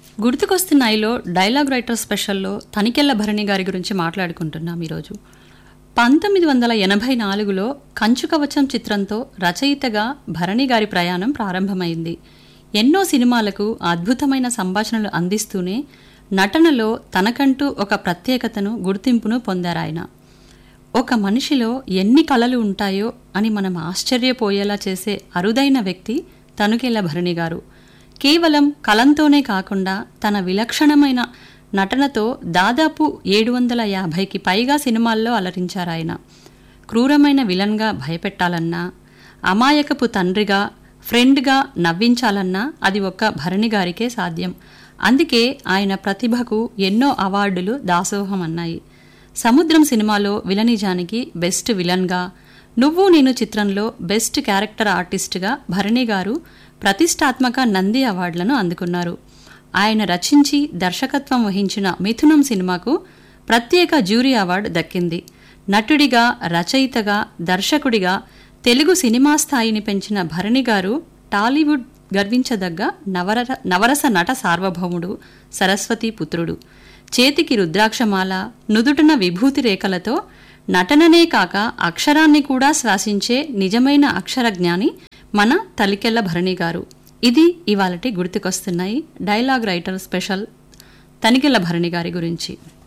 గుర్తుకొస్తున్నాయిలో dialogue writer స్పెషల్లో తనికెళ్ల భరణి గారి గురించి మాట్లాడుకుంటున్నాం ఈరోజు పంతొమ్మిది వందల ఎనభై నాలుగులో కంచుకవచం చిత్రంతో రచయితగా భరణి గారి ప్రయాణం ప్రారంభమైంది ఎన్నో సినిమాలకు అద్భుతమైన సంభాషణలు అందిస్తూనే నటనలో తనకంటూ ఒక ప్రత్యేకతను గుర్తింపును పొందారాయన ఒక మనిషిలో ఎన్ని కళలు ఉంటాయో అని మనం ఆశ్చర్యపోయేలా చేసే అరుదైన వ్యక్తి తనుకెళ్ల భరణి గారు కేవలం కలంతోనే కాకుండా తన విలక్షణమైన నటనతో దాదాపు ఏడు వందల యాభైకి పైగా సినిమాల్లో అలరించారాయన క్రూరమైన విలన్గా భయపెట్టాలన్నా అమాయకపు తండ్రిగా ఫ్రెండ్గా నవ్వించాలన్నా అది ఒక్క భరణి గారికే సాధ్యం అందుకే ఆయన ప్రతిభకు ఎన్నో అవార్డులు దాసోహం అన్నాయి సముద్రం సినిమాలో విలనిజానికి బెస్ట్ విలన్గా నువ్వు నేను చిత్రంలో బెస్ట్ క్యారెక్టర్ ఆర్టిస్ట్గా భరణి గారు ప్రతిష్టాత్మక నంది అవార్డులను అందుకున్నారు ఆయన రచించి దర్శకత్వం వహించిన మిథునం సినిమాకు ప్రత్యేక జ్యూరీ అవార్డు దక్కింది నటుడిగా రచయితగా దర్శకుడిగా తెలుగు సినిమా స్థాయిని పెంచిన భరణి గారు టాలీవుడ్ గర్వించదగ్గ నవర నవరస నట సార్వభౌముడు సరస్వతి పుత్రుడు చేతికి రుద్రాక్షమాల నుదుటన విభూతి రేఖలతో నటననే కాక అక్షరాన్ని కూడా శ్వాసించే నిజమైన అక్షర జ్ఞాని మన తలికెళ్ల భరణి గారు ఇది ఇవాళటి గుర్తుకొస్తున్నాయి dialogue writer special Tanikella Bharani గారి గురించి